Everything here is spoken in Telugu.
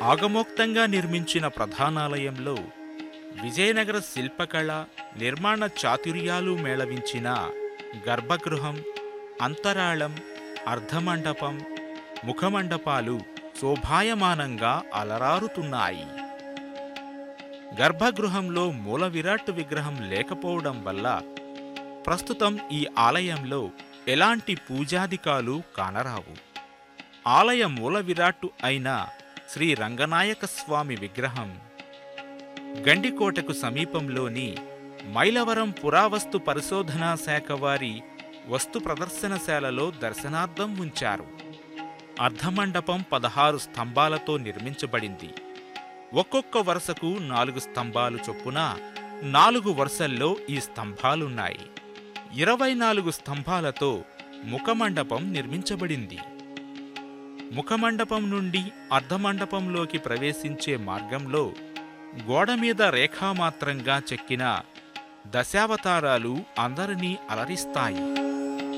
ఆగమోక్తంగా నిర్మించిన ప్రధానాలయంలో విజయనగర శిల్పకళ నిర్మాణ చాతుర్యాలు మేళవించిన గర్భగృహం అంతరాళం అర్ధమండపం ముఖమండపాలు శోభాయమానంగా అలరారుతున్నాయి గర్భగృహంలో మూల విరాట్ విగ్రహం లేకపోవడం వల్ల ప్రస్తుతం ఈ ఆలయంలో ఎలాంటి పూజాధికాలు కానరావు ఆలయ మూల విరాట్టు అయిన శ్రీ రంగనాయక స్వామి విగ్రహం గండికోటకు సమీపంలోని మైలవరం పురావస్తు పరిశోధనా శాఖ వారి వస్తు ప్రదర్శనశాలలో దర్శనార్థం ఉంచారు అర్ధమండపం పదహారు స్తంభాలతో నిర్మించబడింది ఒక్కొక్క వరుసకు నాలుగు స్తంభాలు చొప్పున నాలుగు వరుసల్లో ఈ స్తంభాలున్నాయి ఇరవై నాలుగు స్తంభాలతో ముఖమండపం నిర్మించబడింది ముఖమండపం నుండి అర్ధమండపంలోకి ప్రవేశించే మార్గంలో గోడ మీద రేఖామాత్రంగా చెక్కిన దశావతారాలు అందరినీ అలరిస్తాయి